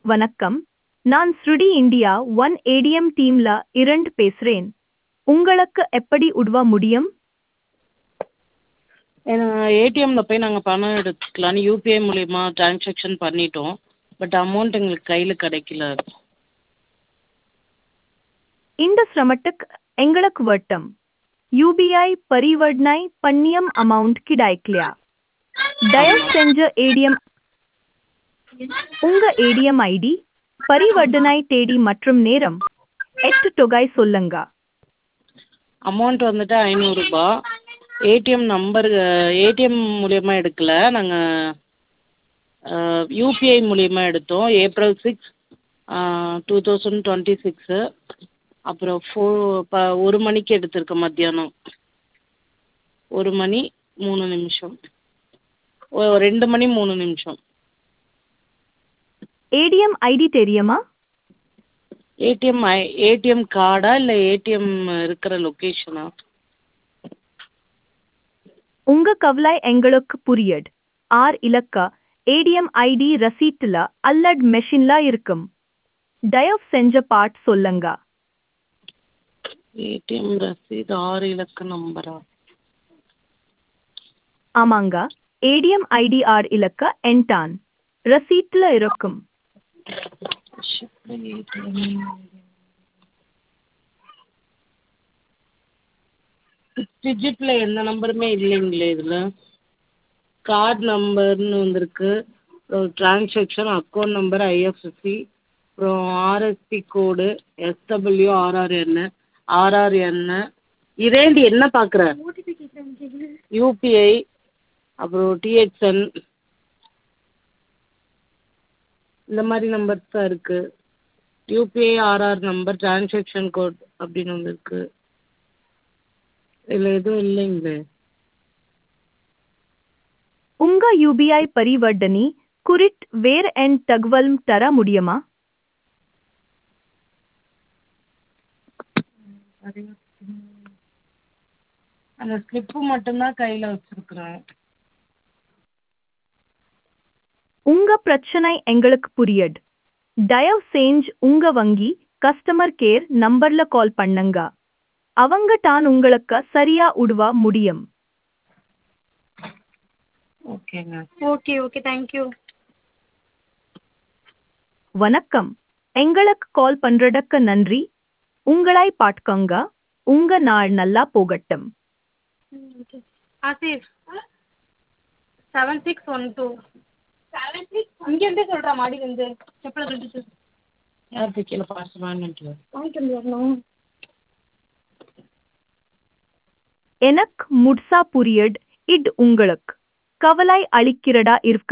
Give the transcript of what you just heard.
வணக்கம் நான் ஸ்ருடி இந்தியா ஒன் ஏடிஎம் டீம்ல இரண்டு பேசுறேன் உங்களுக்கு எப்படி உதவ முடியும் ஏடிஎம்மில் போய் நாங்கள் பணம் எடுத்துக்கலான்னு யூபிஐ மூலிமா ட்ரான்ஸாக்ஷன் பண்ணிட்டோம் பட் அமௌண்ட் எங்களுக்கு கையில் கிடைக்கல இந்த சிரமத்துக்கு எங்களுக்கு வட்டம் யூபிஐ பரிவர்த்தனை பண்ணியம் அமௌண்ட் கிடைக்கலையா தயவு செஞ்ச ஏடிஎம் உங்க ஏடிஎம் ஐடி பரிவர்த்தனை தேதி மற்றும் நேரம் எட்டு தொகை சொல்லுங்க அமௌண்ட் வந்துட்டு ஐநூறுரூபா ஏடிஎம் நம்பர் ஏடிஎம் மூலியமா எடுக்கல நாங்கள் யூபிஐ மூலியமா எடுத்தோம் April six two thousand twenty six அப்புறம் ஃபோ ப ஒரு மணிக்கு எடுத்திருக்கேன் மத்தியானம் ஒரு மணி மூணு நிமிஷம் ஓ ரெண்டு மணி மூணு நிமிஷம் ஏடிஎம் ஐடி தெரியுமா ஏடிஎம் ஐ ஏடிஎம் கார்டா இல்லை ஏடிஎம் இருக்கிற லொக்கேஷனா உங்க கவலை எங்களுக்கு புரியுது ஆர் இலக்க ஏடிஎம் ஐடி ரசீட்டுல அல்லட் மெஷின்ல இருக்கும் தயவு செஞ்ச பாட் சொல்லுங்க ஏடிஎம் ரசீது ஆறு இலக்க நம்பரா ஆமாங்க ஏடிஎம் ஐடி ஆர் இலக்க என்டான் ரசீட்ல இருக்கும் டிஜிட்டில் எந்த நம்பருமே இல்லைங்களே இதில் கார்டு நம்பர்னு வந்திருக்கு ட்ரான்ஸாக்ஷன் அக்கௌண்ட் நம்பர் ஐஎஃப்எஸ்சி அப்புறம் RSP code SW RRN RRN இதேண்டி என்ன பார்க்குற யூபிஐ அப்புறம் டிஹெச்என் இந்த மாதிரி நம்பர்ஸ் தான் இருக்குது UPI RR number transaction code அப்படின்னு ஒன்று இருக்குது இதில் எதுவும் இல்லைங்களே உங்க யூபிஐ பரிவர்த்தனை குறிட் வேற என் தகவல் தர முடியுமா அந்த ஸ்லிப்பு மட்டும்தான் கையில் வச்சுருக்குறேன் உங்க பிரச்சனை எங்களுக்கு புரியுது தயவு செஞ்சு உங்க வங்கி கஸ்டமர் கேர் நம்பர்ல கால் பண்ணுங்க அவங்க தான் உங்களுக்கு சரியா உதவ முடியும் ஓகேங்க ஓகே ஓகே தேங்க்யூ வணக்கம் எங்களுக்கு கால் பண்றதுக்கு நன்றி உங்களை பாட்கங்க உங்க நாள் நல்லா போகட்டும் okay Asif seven six one two seven six இங்கேருந்தே சொல்கிறா மாடியிலேருந்து செப்பலை கட்டிட்டு யாருக்கு கீழே பார்சல் வாங்கிட்டு வா. வாங்கிட்டு வந்து வரணும் எனக்கு முட்சா புரியட் இட் உங்களுக்கு கவலை அளிக்கிறதா இருக்க